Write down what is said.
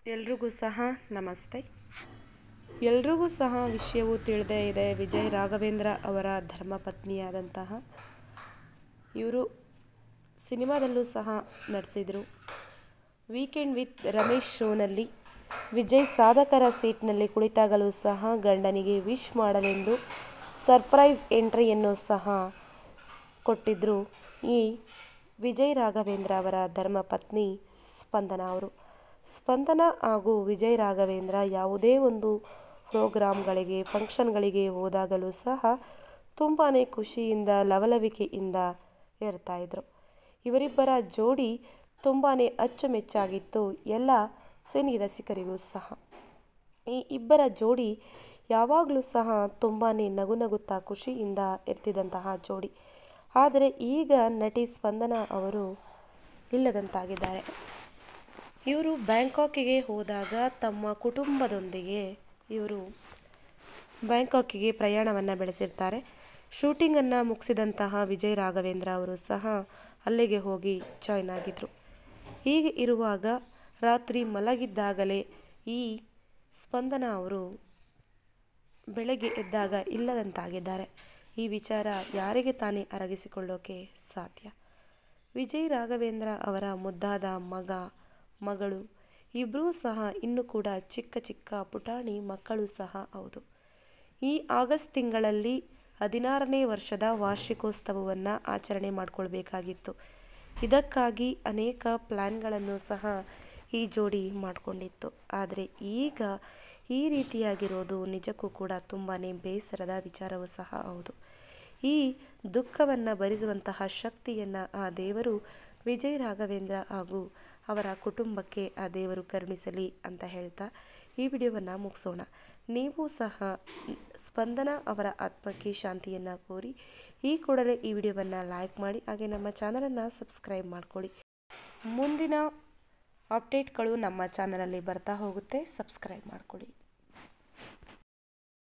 ಎಲ್ರಿಗೂ ಸಹ ನಮಸ್ತೆ ಎಲ್ರಿಗೂ ಸಹ ವಿಷಯವು ತಿಳಿದೇ ಇದೆ ವಿಜಯ್ ರಾಘವೇಂದ್ರ ಅವರ ಧರ್ಮಪತ್ನಿಯಾದಂತಹ ಇವರು ಸಿನಿಮಾದಲ್ಲೂ ಸಹ ನಟಿಸಿದರು ವೀಕೆಂಡ್ ವಿತ್ ರಮೇಶ್ ಶೋನಲ್ಲಿ ವಿಜಯ್ ಸಾಧಕರ ಸೀಟ್ನಲ್ಲಿ ಕುಳಿತಾಗಲೂ ಸಹ ಗಂಡನಿಗೆ ವಿಶ್ ಮಾಡಲೆಂದು ಸರ್ಪ್ರೈಸ್ ಎಂಟ್ರಿಯನ್ನು ಸಹ ಕೊಟ್ಟಿದ್ದರು ಈ ವಿಜಯ್ ರಾಘವೇಂದ್ರ ಅವರ ಧರ್ಮಪತ್ನಿ ಸ್ಪಂದನ ಅವರು ಸ್ಪಂದನ ಹಾಗೂ ವಿಜಯ್ ರಾಘವೇಂದ್ರ ಯಾವುದೇ ಒಂದು ಪ್ರೋಗ್ರಾಮ್ಗಳಿಗೆ ಫಂಕ್ಷನ್ಗಳಿಗೆ ಹೋದಾಗಲೂ ಸಹ ತುಂಬಾ ಖುಷಿಯಿಂದ ಲವಲವಿಕೆಯಿಂದ ಇರ್ತಾಯಿದ್ರು ಇವರಿಬ್ಬರ ಜೋಡಿ ತುಂಬಾ ಅಚ್ಚುಮೆಚ್ಚಾಗಿತ್ತು ಎಲ್ಲ ಸಿನಿ ರಸಿಕರಿಗೂ ಸಹ ಈ ಇಬ್ಬರ ಜೋಡಿ ಯಾವಾಗಲೂ ಸಹ ತುಂಬಾ ನಗು ನಗುತ್ತಾ ಖುಷಿಯಿಂದ ಇರ್ತಿದ್ದಂತಹ ಜೋಡಿ ಆದರೆ ಈಗ ನಟಿ ಸ್ಪಂದನ ಅವರು ಇಲ್ಲದಂತಾಗಿದ್ದಾರೆ ಇವರು ಬ್ಯಾಂಕಾಕಿಗೆ ಹೋದಾಗ ತಮ್ಮ ಕುಟುಂಬದೊಂದಿಗೆ ಇವರು ಬ್ಯಾಂಕಾಕಿಗೆ ಪ್ರಯಾಣವನ್ನು ಬೆಳೆಸಿರ್ತಾರೆ ಶೂಟಿಂಗನ್ನು ಮುಗಿಸಿದಂತಹ ವಿಜಯ್ ರಾಘವೇಂದ್ರ ಅವರು ಸಹ ಅಲ್ಲಿಗೆ ಹೋಗಿ ಜಾಯ್ನ್ ಆಗಿದ್ದರು ಹೀಗೆ ಇರುವಾಗ ರಾತ್ರಿ ಮಲಗಿದ್ದಾಗಲೇ ಈ ಸ್ಪಂದನ ಅವರು ಬೆಳಗ್ಗೆ ಎದ್ದಾಗ ಇಲ್ಲದಂತಾಗಿದ್ದಾರೆ ಈ ವಿಚಾರ ಯಾರಿಗೆ ತಾನೇ ಅರಗಿಸಿಕೊಳ್ಳೋಕೆ ಸಾಧ್ಯ ವಿಜಯ್ ರಾಘವೇಂದ್ರ ಅವರ ಮುದ್ದಾದ ಮಗ ಮಗಳು ಇಬ್ಬರೂ ಸಹ ಇನ್ನೂ ಕೂಡ ಚಿಕ್ಕ ಚಿಕ್ಕ ಪುಟಾಣಿ ಮಕ್ಕಳು ಸಹ ಹೌದು ಈ ಆಗಸ್ಟ್ ತಿಂಗಳಲ್ಲಿ ಹದಿನಾರನೇ ವರ್ಷದ ವಾರ್ಷಿಕೋತ್ಸವವನ್ನು ಆಚರಣೆ ಮಾಡಿಕೊಳ್ಬೇಕಾಗಿತ್ತು ಇದಕ್ಕಾಗಿ ಅನೇಕ ಪ್ಲ್ಯಾನ್ಗಳನ್ನು ಸಹ ಈ ಜೋಡಿ ಮಾಡಿಕೊಂಡಿತ್ತು ಆದರೆ ಈಗ ಈ ರೀತಿಯಾಗಿರೋದು ನಿಜಕ್ಕೂ ಕೂಡ ತುಂಬಾ ಬೇಸರದ ವಿಚಾರವೂ ಸಹ ಹೌದು ಈ ದುಃಖವನ್ನು ಭರಿಸುವಂತಹ ಶಕ್ತಿಯನ್ನು ಆ ದೇವರು ವಿಜಯ್ ರಾಘವೇಂದ್ರ ಹಾಗೂ ಅವರ ಕುಟುಂಬಕ್ಕೆ ಆ ದೇವರು ಕರುಣಿಸಲಿ ಅಂತ ಹೇಳ್ತಾ ಈ ವಿಡಿಯೋವನ್ನು ಮುಗಿಸೋಣ ನೀವು ಸಹ ಸ್ಪಂದನ ಅವರ ಆತ್ಮಕ್ಕೆ ಶಾಂತಿಯನ್ನು ಕೋರಿ ಈ ಕೂಡಲೇ ಈ ವಿಡಿಯೋವನ್ನು ಲೈಕ್ ಮಾಡಿ ಹಾಗೆ ನಮ್ಮ ಚಾನಲನ್ನು ಸಬ್ಸ್ಕ್ರೈಬ್ ಮಾಡ್ಕೊಳ್ಳಿ ಮುಂದಿನ ಅಪ್ಡೇಟ್ಗಳು ನಮ್ಮ ಚಾನಲಲ್ಲಿ ಬರ್ತಾ ಹೋಗುತ್ತೆ ಸಬ್ಸ್ಕ್ರೈಬ್ ಮಾಡ್ಕೊಳ್ಳಿ